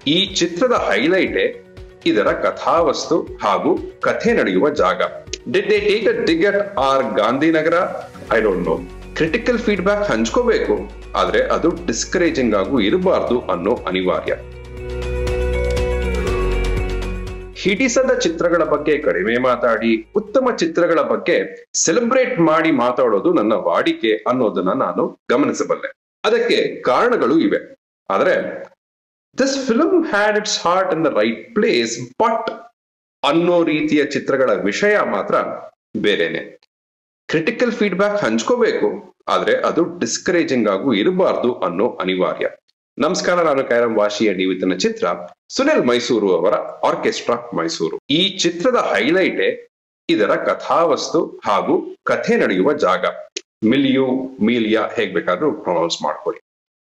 ಈ ಚಿತ್ರದ ಹೈಲೈಟೇ ಇದರ ಕಥಾವಸ್ತು ಹಾಗೂ ಕಥೆ ನಡೆಯುವ ಜಾಗ did they take a dig at our Gandhinagar I don't know critical feedback ಹಂಚ್ಕೋಬೇಕು ಆದ್ರೆ ಅದು ಡಿಸ್ಕರೇಜಿಂಗ್ ಆಗು ಇರಬಾರ್ದು ಅನ್ನೋ ಅನಿವಾರ್ಯ ಹಿಡಿಸದ ಚಿತ್ರಗಳ ಬಗ್ಗೆ ಕಡಿಮೆ ಮಾತಾಡಿ ಉತ್ತಮ ಚಿತ್ರಗಳ ಬಗ್ಗೆ ಸೆಲೆಬ್ರೇಟ್ ಮಾಡಿ ಮಾತಾಡೋದು ನನ್ನ ವಾಡಿಕೆ ಅನ್ನೋದನ್ನ ನಾನು ಗಮನಿಸಬಲ್ಲೆ ಅದಕ್ಕೆ ಕಾರಣಗಳು ಇವೆ ಆದ್ರೆ this film had its heart in the right place but ಅನ್ನೋ ರೀತಿಯ ಚಿತ್ರಗಳ ವಿಷಯ ಮಾತ್ರ ಬೇರೆನೆ ಕ್ರಿಟಿಕಲ್ ಫೀಡ್ಬ್ಯಾಕ್ ಹಂಚ್ಕೋಬೇಕು ಆದ್ರೆ ಅದು ಡಿಸ್ಕರೇಜಿಂಗ್ ಆಗು ಇರಬಾರ್ದು ಅನ್ನೋ ಅನಿವಾರ್ಯ ನಮಸ್ಕಾರ ನಾನು ಕೈರಂ ವಾಶಿಯ ನೀವಿತನ ಚಿತ್ರ ಸುನಿಲ್ ಮೈಸೂರು ಅವರ ಆರ್ಕೆಸ್ಟ್ರಾ ಮೈಸೂರು ಈ ಚಿತ್ರದ ಹೈಲೈಟೇ ಇದರ ಕಥಾವಸ್ತು ಹಾಗೂ ಕಥೆ ನಡೆಯುವ ಜಾಗ ಮಿಲಿಯು ಮೀಲಿಯಾ ಹೇಗ್ ಬೇಕಾದ್ರೂ ಪ್ರೊನೌನ್ಸ್ ಮಾಡ್ಕೊಳ್ಳಿ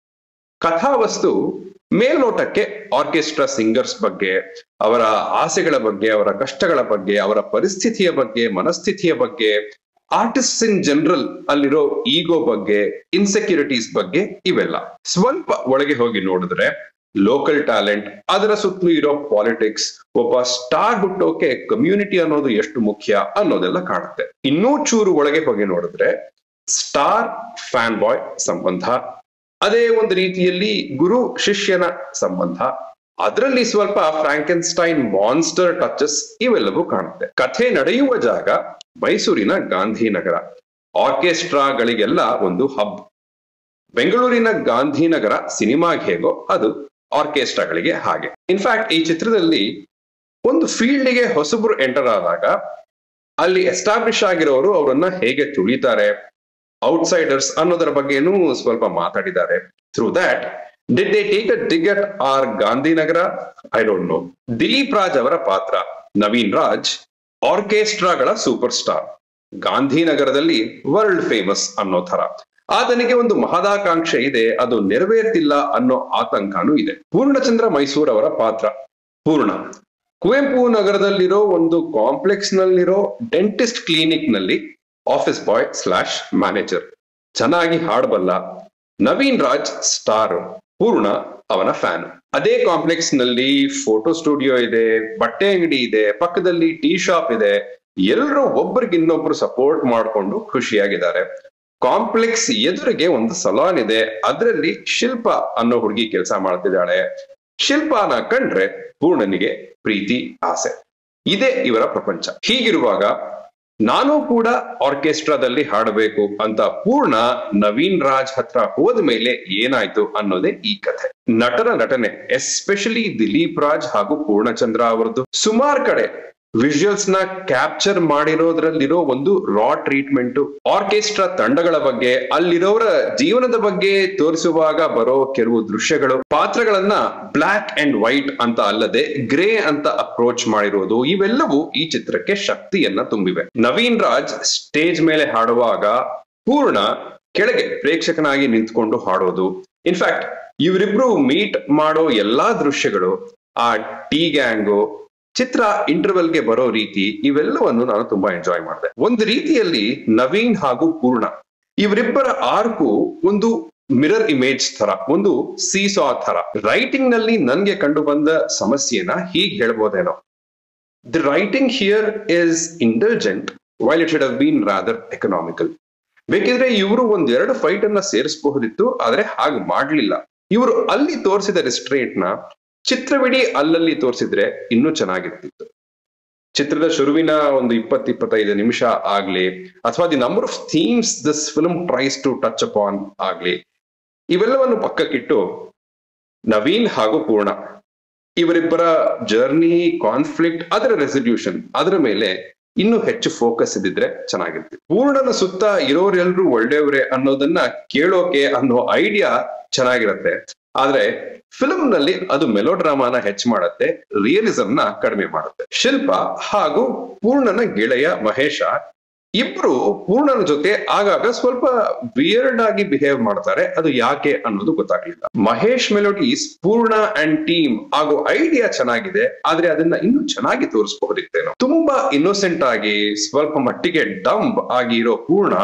ಕಥಾವಸ್ತು ಮೇಲ್ನೋಟಕ್ಕೆ ಆರ್ಕೆಸ್ಟ್ರಾ ಸಿಂಗರ್ಸ್ ಬಗ್ಗೆ ಅವರ ಆಸೆಗಳ ಬಗ್ಗೆ ಅವರ ಕಷ್ಟಗಳ ಬಗ್ಗೆ ಅವರ ಪರಿಸ್ಥಿತಿಯ ಬಗ್ಗೆ ಮನಸ್ಥಿತಿಯ ಬಗ್ಗೆ ಆರ್ಟಿಸ್ಟ್ ಇನ್ ಜನರಲ್ ಅಲ್ಲಿರೋ ಈಗೋ ಬಗ್ಗೆ ಇನ್ಸೆಕ್ಯೂರಿಟೀಸ್ ಬಗ್ಗೆ ಇವೆಲ್ಲ ಸ್ವಲ್ಪ ಒಳಗೆ ಹೋಗಿ ನೋಡಿದ್ರೆ ಲೋಕಲ್ ಟ್ಯಾಲೆಂಟ್ ಅದರ ಸುತ್ತಲೂ ಇರೋ ಪಾಲಿಟಿಕ್ಸ್ ಒಬ್ಬ ಸ್ಟಾರ್ ಹುಟ್ಟೋಕೆ ಕಮ್ಯುನಿಟಿ ಅನ್ನೋದು ಎಷ್ಟು ಮುಖ್ಯ ಅನ್ನೋದೆಲ್ಲ ಕಾಣುತ್ತೆ ಇನ್ನೂ ಚೂರು ಒಳಗೆ ಹೋಗಿ ನೋಡಿದ್ರೆ ಸ್ಟಾರ್ ಫ್ಯಾನ್ ಬಾಯ್ ಸಂಬಂಧ ಅದೇ ಒಂದು ರೀತಿಯಲ್ಲಿ ಗುರು ಶಿಷ್ಯನ ಸಂಬಂಧ ಅದರಲ್ಲಿ ಸ್ವಲ್ಪ ಫ್ರಾಂಕೆನ್ಸ್ಟೈನ್ ಮಾನ್ಸ್ಟರ್ ಟಚಸ್ ಇವೆಲ್ಲವೂ ಕಾಣುತ್ತೆ ಕಥೆ ನಡೆಯುವ ಜಾಗ ಮೈಸೂರಿನ ಗಾಂಧಿನಗರ ಆರ್ಕೆಸ್ಟ್ರಾಗಳಿಗೆಲ್ಲ ಒಂದು ಹಬ್ ಬೆಂಗಳೂರಿನ ಗಾಂಧಿನಗರ ಸಿನಿಮಾಗೆ ಹೇಗೋ ಅದು ಆರ್ಕೆಸ್ಟ್ರಾಗಳಿಗೆ ಹಾಗೆ ಇನ್ಫ್ಯಾಕ್ಟ್ ಈ ಚಿತ್ರದಲ್ಲಿ ಒಂದು ಫೀಲ್ಡ್ಗೆ ಹೊಸಬ್ರು ಎಂಟರ್ ಆದಾಗ ಅಲ್ಲಿ ಎಸ್ಟಾಬ್ಲಿಷ್ ಆಗಿರೋರು ಅವರನ್ನ ಹೇಗೆ ತುಳಿತಾರೆ ಔಟ್ಸೈಡರ್ಸ್ ಅನ್ನೋದರ ಬಗ್ಗೆನೂ ಸ್ವಲ್ಪ ಮಾತಾಡಿದ್ದಾರೆ through that did they take a dig at our Gandhinagar I don't know Dileep Raj ಅವರ ಪಾತ್ರ ನವೀನ್ ರಾಜ್ ಆರ್ಕೆಸ್ಟ್ರಾಗಳ ಸೂಪರ್ ಸ್ಟಾರ್ ಗಾಂಧಿನಗರದಲ್ಲಿ ವರ್ಲ್ಡ್ ಫೇಮಸ್ ಅನ್ನೋ ತರ ಆತನಿಗೆ ಒಂದು ಮಹದಾಕಾಂಕ್ಷೆ ಇದೆ ಅದು ನೆರವೇರ್ತಿಲ್ಲ ಅನ್ನೋ ಆತಂಕನೂ ಇದೆ ಪೂರ್ಣಚಂದ್ರ ಮೈಸೂರ್ ಅವರ ಪಾತ್ರ ಪೂರ್ಣ ಕುವೆಂಪು ನಗರದಲ್ಲಿರೋ ಒಂದು ಕಾಂಪ್ಲೆಕ್ಸ್ ನಲ್ಲಿರೋ ಡೆಂಟಿಸ್ಟ್ ಕ್ಲಿನಿಕ್ ನಲ್ಲಿ ಆಫೀಸ್ ಬಾಯ್ ಸ್ಲಾಶ್ ಮ್ಯಾನೇಜರ್ ಚೆನ್ನಾಗಿ ಹಾಡಬಲ್ಲ ನವೀನ್ ರಾಜ್ ಸ್ಟಾರ್ ಪೂರ್ಣ ಅವನ ಫ್ಯಾನ್ ಅದೇ ಕಾಂಪ್ಲೆಕ್ಸ್ ನಲ್ಲಿ ಫೋಟೋ ಸ್ಟುಡಿಯೋ ಇದೆ ಬಟ್ಟೆ ಅಂಗಡಿ ಇದೆ ಪಕ್ಕದಲ್ಲಿ ಟೀ ಶಾಪ್ ಇದೆ ಎಲ್ಲರೂ ಒಬ್ಬರಿಗೆ ಇನ್ನೊಬ್ರು ಸಪೋರ್ಟ್ ಮಾಡಿಕೊಂಡು ಖುಷಿಯಾಗಿದ್ದಾರೆ ಕಾಂಪ್ಲೆಕ್ಸ್ ಎದುರಿಗೆ ಒಂದು ಸಲಾನ್ ಇದೆ ಅದರಲ್ಲಿ ಶಿಲ್ಪ ಅನ್ನೋ ಹುಡುಗಿ ಕೆಲಸ ಮಾಡ್ತಿದ್ದಾಳೆ ಶಿಲ್ಪಾನ ಕಂಡ್ರೆ ಪೂರ್ಣನಿಗೆ ಪ್ರೀತಿ ಆಸೆ ಇದೇ ಇವರ ಪ್ರಪಂಚ ಹೀಗಿರುವಾಗ ನಾನು ಕೂಡ ಆರ್ಕೆಸ್ಟ್ರಾದಲ್ಲಿ ಹಾಡಬೇಕು ಅಂತ ಪೂರ್ಣ ನವೀನ್ ರಾಜ್ ಹತ್ರ ಹೋದ ಮೇಲೆ ಏನಾಯ್ತು ಅನ್ನೋದೇ ಈ ಕಥೆ ನಟರ ನಟನೆ ಎಸ್ಪೆಷಲಿ ದಿಲೀಪ್ ರಾಜ್ ಹಾಗೂ ಪೂರ್ಣಚಂದ್ರ ಅವರದ್ದು ಸುಮಾರು ಕಡೆ ವಿಜುವಲ್ಸ್ ನ ಕ್ಯಾಪ್ಚರ್ ಮಾಡಿರೋದ್ರಲ್ಲಿರೋ ಒಂದು ರಾ ಟ್ರೀಟ್ಮೆಂಟ್ ಆರ್ಕೆಸ್ಟ್ರಾ ತಂಡಗಳ ಬಗ್ಗೆ ಅಲ್ಲಿರೋರ ಜೀವನದ ಬಗ್ಗೆ ತೋರಿಸುವಾಗ ಬರೋ ಕೆಲವು ದೃಶ್ಯಗಳು ಪಾತ್ರಗಳನ್ನ ಬ್ಲಾಕ್ ಅಂಡ್ ವೈಟ್ ಅಂತ ಅಲ್ಲದೆ ಗ್ರೇ ಅಂತ ಅಪ್ರೋಚ್ ಮಾಡಿರೋದು ಇವೆಲ್ಲವೂ ಈ ಚಿತ್ರಕ್ಕೆ ಶಕ್ತಿಯನ್ನ ತುಂಬಿವೆ ನವೀನ್ ರಾಜ್ ಸ್ಟೇಜ್ ಮೇಲೆ ಹಾಡುವಾಗ ಪೂರ್ಣ ಕೆಳಗೆ ಪ್ರೇಕ್ಷಕನಾಗಿ ನಿಂತ್ಕೊಂಡು ಹಾಡೋದು ಇನ್ಫ್ಯಾಕ್ಟ್ ಇವರಿಬ್ರು ಮೀಟ್ ಮಾಡೋ ಎಲ್ಲಾ ದೃಶ್ಯಗಳು ಆ ಟೀ ಗ್ಯಾಂಗು ಚಿತ್ರ ಇಂಟರ್ವೆಲ್ಗೆ ಬರೋ ರೀತಿ ಇವೆಲ್ಲವನ್ನು ನಾನು ತುಂಬಾ ಎಂಜಾಯ್ ಮಾಡಿದೆ ಒಂದು ರೀತಿಯಲ್ಲಿ ನವೀನ್ ಹಾಗೂ ಪೂರ್ಣ ಇವರಿಬ್ಬರ ಆರ್ಕು ಒಂದು ಮಿರರ್ ಇಮೇಜ್ ತರ ಒಂದು ಸೀಸಾ ತರ ರೈಟಿಂಗ್ ನಲ್ಲಿ ನನ್ಗೆ ಕಂಡು ಬಂದ ಸಮಸ್ಯೆನ ಹೀಗೆ ಹೇಳ್ಬೋದೇನೋ the writing here is intelligent while it should have been rather economical ಬೇಕಿದ್ರೆ ಇವರು ಒಂದೆರಡು ಫೈಟ್ ಅನ್ನ ಸೇರಿಸಬಹುದಿತ್ತು ಆದ್ರೆ ಹಾಗೆ ಮಾಡ್ಲಿಲ್ಲ ಇವರು ಅಲ್ಲಿ ತೋರಿಸಿದ ರೆಸ್ಟ್ರೇಂಟ್ ನ ಚಿತ್ರವಿಡೀ ಅಲ್ಲಲ್ಲಿ ತೋರಿಸಿದ್ರೆ ಇನ್ನೂ ಚೆನ್ನಾಗಿರ್ತಿತ್ತು ಚಿತ್ರದ ಶುರುವಿನ ಒಂದು ಇಪ್ಪತ್ ಇಪ್ಪತ್ತೈದು ನಿಮಿಷ ಆಗ್ಲಿ ಅಥವಾ the number of themes this film tries to touch upon ಆಗ್ಲಿ ಇವೆಲ್ಲವನ್ನು ಪಕ್ಕಕ್ಕಿಟ್ಟು ನವೀನ್ ಹಾಗೂ ಪೂರ್ಣ ಇವರಿಬ್ಬರ ಜರ್ನಿ ಕಾನ್ಫ್ಲಿಕ್ಟ್ ಅದರ ರೆಸಲ್ಯೂಷನ್ ಅದರ ಮೇಲೆ ಇನ್ನೂ ಹೆಚ್ಚು ಫೋಕಸ್ ಇದ್ದಿದ್ರೆ ಚೆನ್ನಾಗಿರ್ತಿತ್ತು ಪೂರ್ಣನ ಸುತ್ತ ಇರೋರೆಲ್ರೂ ಒಳ್ಳೆಯವರೇ ಅನ್ನೋದನ್ನ ಕೇಳೋಕೆ ಅನ್ನೋ ಐಡಿಯಾ ಚೆನ್ನಾಗಿರತ್ತೆ ಆದ್ರೆ ಫಿಲ್ಮ್ ನಲ್ಲಿ ಅದು ಮೆಲೋಡ್ರಾಮಾನ ಹೆಚ್ಚು ಮಾಡುತ್ತೆ ರಿಯಲಿಸಮ್ ನ ಕಡಿಮೆ ಮಾಡುತ್ತೆ ಶಿಲ್ಪ ಹಾಗೂ ಪೂರ್ಣನ ಗೆಳೆಯ ಮಹೇಶ ಇಬ್ರು ಪೂರ್ಣನ ಜೊತೆ ಆಗಾಗ ಸ್ವಲ್ಪ ವಿಯರ್ಡ್ ಆಗಿ ಬಿಹೇವ್ ಮಾಡ್ತಾರೆ ಅದು ಯಾಕೆ ಅನ್ನೋದು ಗೊತ್ತಾಗ್ಲಿಲ್ಲ Mahesh melodies Poorna and team ಆಗೋ ಐಡಿಯಾ ಚೆನ್ನಾಗಿದೆ ಆದ್ರೆ ಅದನ್ನ ಇನ್ನೂ ಚೆನ್ನಾಗಿ ತೋರಿಸಬಹುದಿತ್ತೇನೋ ತುಂಬಾ ಇನ್ನೋಸೆಂಟ್ ಆಗಿ ಸ್ವಲ್ಪ ಮಟ್ಟಿಗೆ ಡಂಬ್ ಆಗಿ ಇರೋ ಪೂರ್ಣ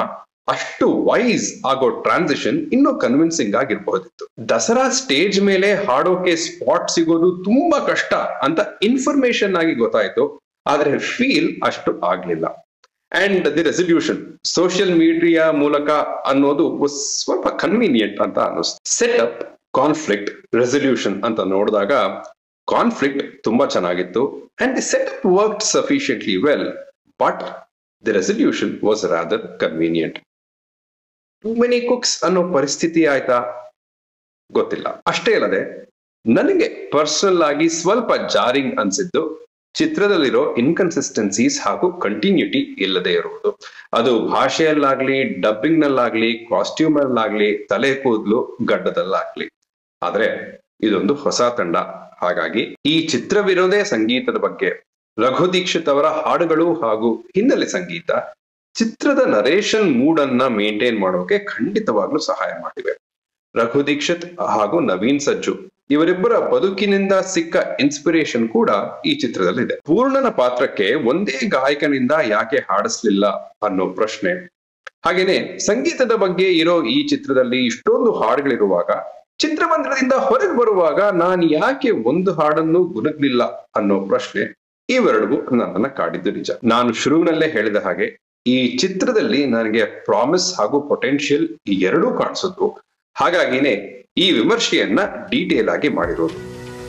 ಅಷ್ಟು ವೈಸ್ ಆಗೋ ಟ್ರಾನ್ಸಿಷನ್ ಇನ್ನೂ ಕನ್ವಿನ್ಸಿಂಗ್ ಆಗಿರಬಹುದಿತ್ತು ದಸರಾ ಸ್ಟೇಜ್ ಮೇಲೆ ಹಾಡೋಕೆ ಸ್ಪಾಟ್ ಸಿಗೋದು ತುಂಬಾ ಕಷ್ಟ ಅಂತ ಇನ್ಫಾರ್ಮೇಶನ್ ಆಗಿ ಗೊತ್ತಾಯ್ತು ಆದ್ರೆ ಫೀಲ್ ಅಷ್ಟು ಆಗ್ಲಿಲ್ಲ and the resolution social media ಮೂಲಕ ಅನ್ನೋದು ಸ್ವಲ್ಪ ಕನ್ವೀನಿಯಂಟ್ ಅಂತ ಅನ್ನಿಸ್ತು ಸೆಟಪ್ ಕಾನ್ಫ್ಲಿಕ್ಟ್ ರೆಸಲ್ಯೂಷನ್ ಅಂತ ನೋಡಿದಾಗ ಕಾನ್ಫ್ಲಿಕ್ಟ್ ತುಂಬಾ ಚೆನ್ನಾಗಿತ್ತು and the setup work sufficiently well but the resolution was rather convenient too many cooks ಅನ್ನೋ ಪರಿಸ್ಥಿತಿ ಆಯ್ತಾ ಗೊತ್ತಿಲ್ಲ ಅಷ್ಟೇ ಅಲ್ಲದೆ ನನಗೆ ಪರ್ಸನಲ್ ಆಗಿ ಸ್ವಲ್ಪ ಜಾರಿಂಗ್ ಅನ್ಸಿದ್ದು ಚಿತ್ರದಲ್ಲಿರೋ ಇನ್ಕನ್ಸಿಸ್ಟೆನ್ಸೀಸ್ ಹಾಗೂ ಕಂಟಿನ್ಯೂಟಿ ಇಲ್ಲದೆ ಇರುವುದು ಅದು ಭಾಷೆಯಲ್ಲಾಗ್ಲಿ ಡಬ್ಬಿಂಗ್ ನಲ್ಲಾಗ್ಲಿ ಕಾಸ್ಟ್ಯೂಮ್ ಅಲ್ಲಾಗ್ಲಿ ತಲೆ ಕೂದಲು ಗಡ್ಡದಲ್ಲಾಗ್ಲಿ ಆದ್ರೆ ಇದೊಂದು ಹೊಸ ತಂಡ ಹಾಗಾಗಿ ಈ ಚಿತ್ರವಿರೋದೇ ಸಂಗೀತದ ಬಗ್ಗೆ ರಘು ದೀಕ್ಷಿತ್ ಅವರ ಹಾಡುಗಳು ಹಾಗೂ ಹಿನ್ನೆಲೆ ಸಂಗೀತ ಚಿತ್ರದ ನರೇಶನ್ ಮೂಡ್ ಅನ್ನ ಮೇಂಟೈನ್ ಮಾಡೋಕೆ ಖಂಡಿತವಾಗ್ಲೂ ಸಹಾಯ ಮಾಡಿವೆ ರಘು ದೀಕ್ಷಿತ್ ಹಾಗೂ ನವೀನ್ ಸಜ್ಜು ಇವರಿಬ್ಬರ ಬದುಕಿನಿಂದ ಸಿಕ್ಕ ಇನ್ಸ್ಪಿರೇಷನ್ ಕೂಡ ಈ ಚಿತ್ರದಲ್ಲಿದೆ ಪೂರ್ಣನ ಪಾತ್ರಕ್ಕೆ ಒಂದೇ ಗಾಯಕನಿಂದ ಯಾಕೆ ಹಾಡಿಸ್ಲಿಲ್ಲ ಅನ್ನೋ ಪ್ರಶ್ನೆ ಹಾಗೇನೆ ಸಂಗೀತದ ಬಗ್ಗೆ ಇರೋ ಈ ಚಿತ್ರದಲ್ಲಿ ಇಷ್ಟೊಂದು ಹಾಡುಗಳಿರುವಾಗ ಚಿತ್ರಮಂದಿರದಿಂದ ಹೊರಗೆ ಬರುವಾಗ ನಾನು ಯಾಕೆ ಒಂದು ಹಾಡನ್ನು ಗುಣಗ್ಲಿಲ್ಲ ಅನ್ನೋ ಪ್ರಶ್ನೆ ಇವೆರಡಿಗೂ ನನ್ನನ್ನ ಕಾಡಿದ್ದು ನಿಜ ನಾನು ಶುರುವಿನಲ್ಲೇ ಹೇಳಿದ ಹಾಗೆ ಈ ಚಿತ್ರದಲ್ಲಿ ನನಗೆ ಪ್ರಾಮಿಸ್ ಹಾಗೂ ಪೊಟೆನ್ಷಿಯಲ್ ಈ ಎರಡೂ ಕಾಣಿಸಿದ್ವು ಹಾಗಾಗಿನೇ ಈ ವಿಮರ್ಶೆಯನ್ನ ಡೀಟೇಲ್ ಆಗಿ ಮಾಡಿರೋದು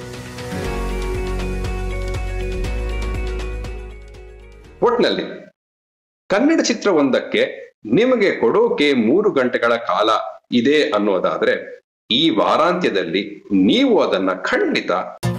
ಒಟ್ನಲ್ಲಿ ಕನ್ನಡ ಚಿತ್ರವೊಂದಕ್ಕೆ ನಿಮಗೆ ಕೊಡೋಕೆ ಮೂರು ಗಂಟೆಗಳ ಕಾಲ ಇದೆ ಅನ್ನೋದಾದ್ರೆ ಈ ವಾರಾಂತ್ಯದಲ್ಲಿ ನೀವು ಅದನ್ನ ಖಂಡಿತ